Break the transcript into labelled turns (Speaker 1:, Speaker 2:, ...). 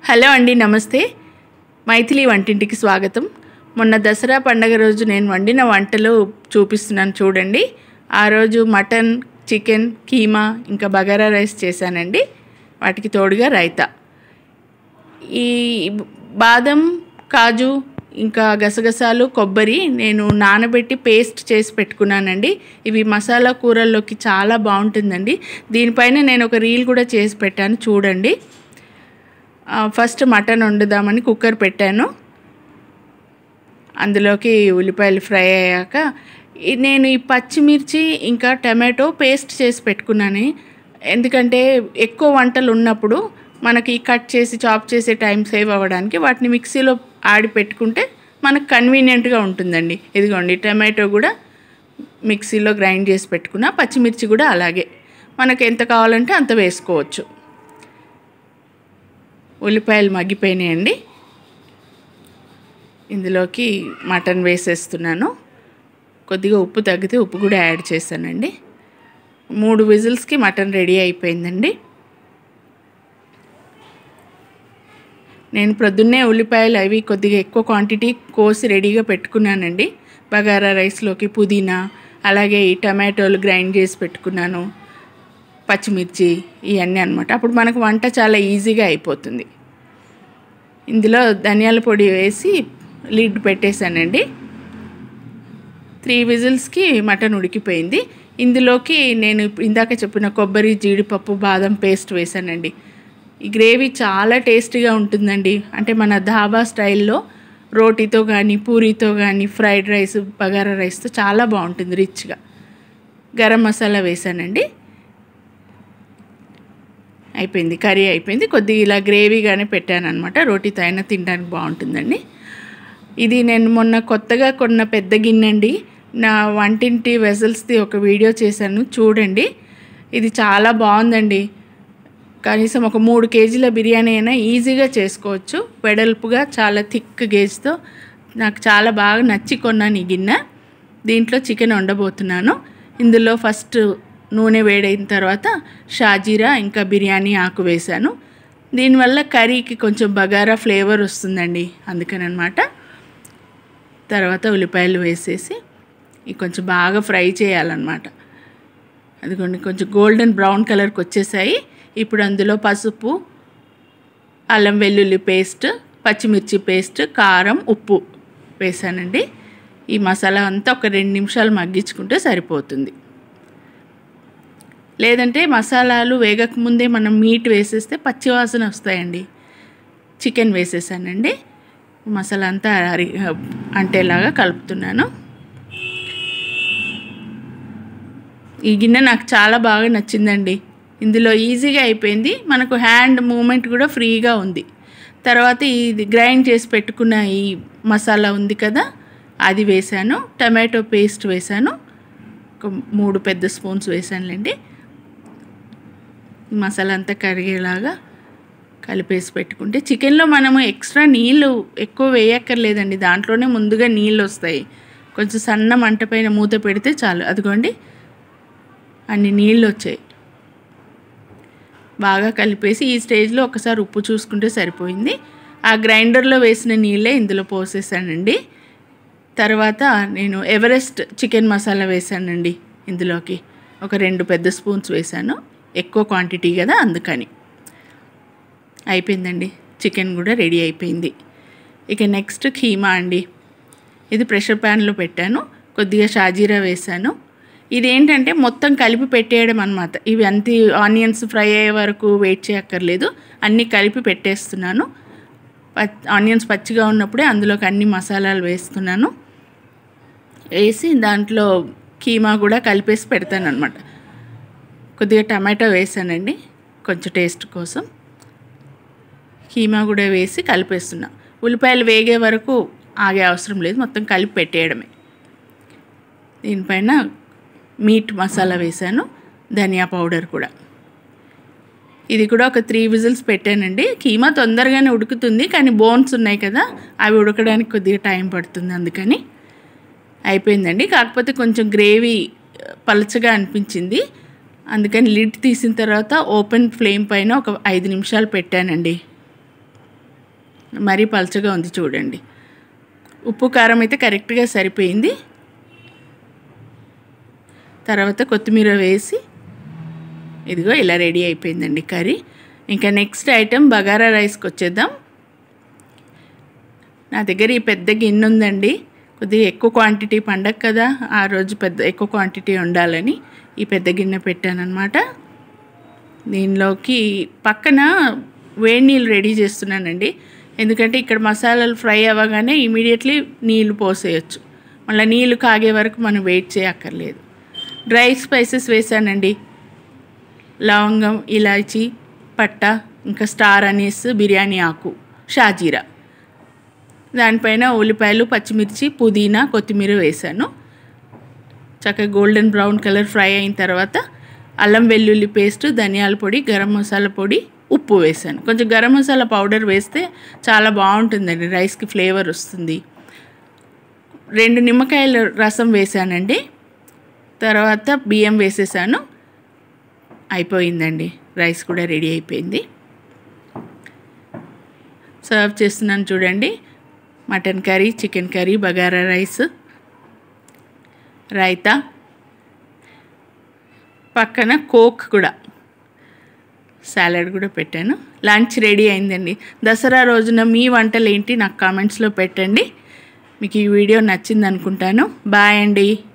Speaker 1: hello అండి నమస్తే మైథిలి వంటింటికి స్వాగతం మొన్న దసరా పండగ రోజు నేను వండిన వంటలు చూపిస్తున్నాను చూడండి ఆ రోజు మటన్ చికెన్ కీమా ఇంకా బగారా రైస్ చేశానండి వాటికి తోడుగా రైతా ఈ బాదం కాజు ఇంకా గసగసాలు కొబ్బరి నేను నానబెట్టి పేస్ట్ చేసి పెట్టుకున్నానండి ఇవి మసాలా కూరల్లోకి చాలా బాగుంటుందండి దీనిపైన నేను ఒక రీల్ కూడా చేసి పెట్టాను చూడండి ఆ, ఫస్ట్ మటన్ వండుదామని కుక్కర్ పెట్టాను అందులోకి ఉల్లిపాయలు ఫ్రై అయ్యాక ఈ- నేను ఈ పచ్చిమిర్చి ఇంకా టమాటో పేస్ట్ చేసి పెట్టుకున్నాను ఎందుకంటే ఎక్కువ వంటలు ఉన్నప్పుడు మనకి కట్ చేసి చాప్ చేసే టైం సేవ్ అవ్వడానికి వాటిని మిక్సీలో ఆడి పెట్టుకుంటే మనకు కన్వీనియంట్గా ఉంటుందండి ఇదిగోండి టమాటో కూడా మిక్సీలో గ్రైండ్ చేసి పెట్టుకున్నా పచ్చిమిర్చి కూడా అలాగే మనకు ఎంత కావాలంటే అంత వేసుకోవచ్చు ఉల్లిపాయలు మగ్గిపోయినాయండి ఇందులోకి మటన్ వేసేస్తున్నాను కొద్దిగా ఉప్పు తగ్గితే ఉప్పు కూడా యాడ్ చేశానండి మూడు విజిల్స్కి మటన్ రెడీ అయిపోయిందండి నేను ప్రొద్దున్నే ఉల్లిపాయలు అవి కొద్దిగా ఎక్కువ క్వాంటిటీ కోసి రెడీగా పెట్టుకున్నానండి బగారా రైస్లోకి పుదీనా అలాగే ఈ టమాటోలు గ్రైండ్ చేసి పెట్టుకున్నాను పచ్చిమిర్చి ఇవన్నీ అనమాట అప్పుడు మనకు వంట చాలా ఈజీగా అయిపోతుంది ఇందులో ధనియాల పొడి వేసి లిడ్ పెట్టేశానండి త్రీ విజిల్స్కి మటన్ ఉడికిపోయింది ఇందులోకి నేను ఇందాక చెప్పిన కొబ్బరి జీడిపప్పు బాదం పేస్ట్ వేశానండి ఈ గ్రేవీ చాలా టేస్టీగా ఉంటుందండి అంటే మన ధాబా స్టైల్లో రోటీతో కానీ పూరీతో కానీ ఫ్రైడ్ రైస్ బగారా రైస్తో చాలా బాగుంటుంది రిచ్గా గరం మసాలా వేసానండి అయిపోయింది కర్రీ అయిపోయింది కొద్దిగా ఇలా గ్రేవీగానే పెట్టాను అనమాట రోటీతో అయినా తినడానికి బాగుంటుందండి ఇది నేను మొన్న కొత్తగా కొన్న పెద్ద గిన్నె అండి నా వంటింటి వెజల్స్ది ఒక వీడియో చేశాను చూడండి ఇది చాలా బాగుందండి కనీసం ఒక మూడు కేజీల బిర్యానీ అయినా ఈజీగా చేసుకోవచ్చు వెడల్పుగా చాలా థిక్ గేజ్తో నాకు చాలా బాగా నచ్చి కొన్నాను ఈ గిన్నె దీంట్లో చికెన్ వండబోతున్నాను ఇందులో ఫస్ట్ నూనె వేడైన తర్వాత షాజీరా ఇంకా బిర్యానీ ఆకు వేశాను దీనివల్ల కర్రీకి కొంచెం బగారా ఫ్లేవర్ వస్తుందండి అందుకని అనమాట తర్వాత ఉల్లిపాయలు వేసేసి ఇవి కొంచెం బాగా ఫ్రై చేయాలన్నమాట అదిగోండి కొంచెం గోల్డెన్ బ్రౌన్ కలర్కి వచ్చేసాయి ఇప్పుడు అందులో పసుపు అల్లం వెల్లుల్లి పేస్ట్ పచ్చిమిర్చి పేస్ట్ కారం ఉప్పు వేసానండి ఈ మసాలా అంతా ఒక రెండు నిమిషాలు మగ్గించుకుంటే సరిపోతుంది లేదంటే మసాలాలు వేగకముందే మనం మీట్ వేసేస్తే పచ్చివాసన వస్తాయండి చికెన్ వేసేసానండి మసాలా అంతా అరి అంటేలాగా కలుపుతున్నాను ఈ గిన్నె నాకు చాలా బాగా నచ్చిందండి ఇందులో ఈజీగా అయిపోయింది మనకు హ్యాండ్ మూమెంట్ కూడా ఫ్రీగా ఉంది తర్వాత ఇది గ్రైండ్ చేసి పెట్టుకున్న ఈ మసాలా ఉంది కదా అది వేసాను టమాటో పేస్ట్ వేసాను ఒక మూడు పెద్ద స్పూన్స్ వేసానులేండి మసాలా అంతా కరిగేలాగా కలిపేసి పెట్టుకుంటే చికెన్లో మనము ఎక్స్ట్రా నీళ్ళు ఎక్కువ వేయక్కర్లేదండి దాంట్లోనే ముందుగా నీళ్ళు వస్తాయి కొంచెం సన్న మంట పైన మూత పెడితే చాలు అదిగోండి అన్ని నీళ్ళు వచ్చాయి బాగా కలిపేసి ఈ స్టేజ్లో ఒకసారి ఉప్పు చూసుకుంటే సరిపోయింది ఆ గ్రైండర్లో వేసిన నీళ్ళే ఇందులో పోసేసానండి తర్వాత నేను ఎవరెస్ట్ చికెన్ మసాలా వేసానండి ఇందులోకి ఒక రెండు పెద్ద స్పూన్స్ వేసాను ఎక్కువ క్వాంటిటీ కదా అందుకని అయిపోయిందండి చికెన్ కూడా రెడీ అయిపోయింది ఇక నెక్స్ట్ కీమా అండి ఇది ప్రెషర్ ప్యాన్లో పెట్టాను కొద్దిగా షాజీరా వేసాను ఇదేంటంటే మొత్తం కలిపి పెట్టేయడం అనమాట ఇవి అంతి ఆనియన్స్ ఫ్రై అయ్యే వరకు వెయిట్ చేయక్కర్లేదు అన్నీ కలిపి పెట్టేస్తున్నాను ప- ఆనియన్స్ పచ్చిగా ఉన్నప్పుడే అందులోకి అన్ని మసాలాలు వేస్తున్నాను వేసి దాంట్లో కీమా కూడా కలిపేసి పెడతాను అనమాట కొద్దిగా టమాటో వేసానండి కొంచెం టేస్ట్ కోసం కీమా కూడా వేసి కలిపేస్తున్నా ఉల్లిపాయలు వేగే వరకు ఆగే అవసరం లేదు మొత్తం కలిపి పెట్టేయడమే దీనిపైన మీట్ మసాలా వేసాను ధనియా పౌడర్ కూడా ఇది కూడా ఒక త్రీ విజిల్స్ పెట్టానండి కీమా తొందరగానే ఉడుకుతుంది కానీ బోన్స్ ఉన్నాయి కదా అవి ఉడకడానికి కొద్దిగా టైం పడుతుంది అందుకని అయిపోయిందండి కాకపోతే కొంచెం గ్రేవీ పలచగా అనిపించింది అందుకని లిడ్ తీసిన తర్వాత ఓపెన్ ఫ్లేమ్ పైన ఒక ఐదు నిమిషాలు పెట్టానండి మరీ పలచగా ఉంది చూడండి ఉప్పు కారం అయితే కరెక్ట్గా సరిపోయింది తర్వాత కొత్తిమీర వేసి ఇదిగో ఇలా రెడీ అయిపోయిందండి కర్రీ ఇంకా నెక్స్ట్ ఐటెం బగారా రైస్కి వచ్చేద్దాం నా దగ్గర ఈ పెద్ద గిన్నె ఉందండి కొద్దిగా ఎక్కువ క్వాంటిటీ పండగ కదా ఆ రోజు పెద్ద ఎక్కువ క్వాంటిటీ ఉండాలని ఈ పెద్ద గిన్నె పెట్టానన్నమాట దీనిలోకి పక్కన వేడి నీళ్ళు రెడీ చేస్తున్నానండి ఎందుకంటే ఇక్కడ మసాలాలు ఫ్రై అవ్వగానే ఇమీడియట్లీ నీళ్ళు పోసేయచ్చు మళ్ళీ నీళ్ళు కాగే వరకు మనం వెయిట్ చేయక్కర్లేదు డ్రై స్పైసెస్ వేసానండి లవంగం ఇలాచి పట్ట ఇంకా స్టార్ అనీస్ బిర్యానీ ఆకు షాజీరా దానిపైన ఉల్లిపాయలు పచ్చిమిర్చి పుదీనా కొత్తిమీర వేసాను చక్కగా గోల్డెన్ బ్రౌన్ కలర్ ఫ్రై అయిన తర్వాత అల్లం వెల్లుల్లి పేస్ట్ ధనియాల పొడి గరం మసాలా పొడి ఉప్పు వేసాను కొంచెం గరం మసాలా పౌడర్ వేస్తే చాలా బాగుంటుందండి రైస్కి ఫ్లేవర్ వస్తుంది రెండు నిమ్మకాయల రసం వేసానండి తర్వాత బియ్యం వేసేసాను అయిపోయిందండి రైస్ కూడా రెడీ అయిపోయింది సర్వ్ చేస్తున్నాను చూడండి mutton curry chicken curry bagara rice raita పక్కన కోక్ కూడా సాలడ్ కూడా పెట్టాను లంచ్ రెడీ అయిందండి దసరా రోజున మీ వంటలు ఏంటి నాకు కామెంట్స్లో పెట్టండి మీకు ఈ వీడియో నచ్చింది అనుకుంటాను బాయ్ అండి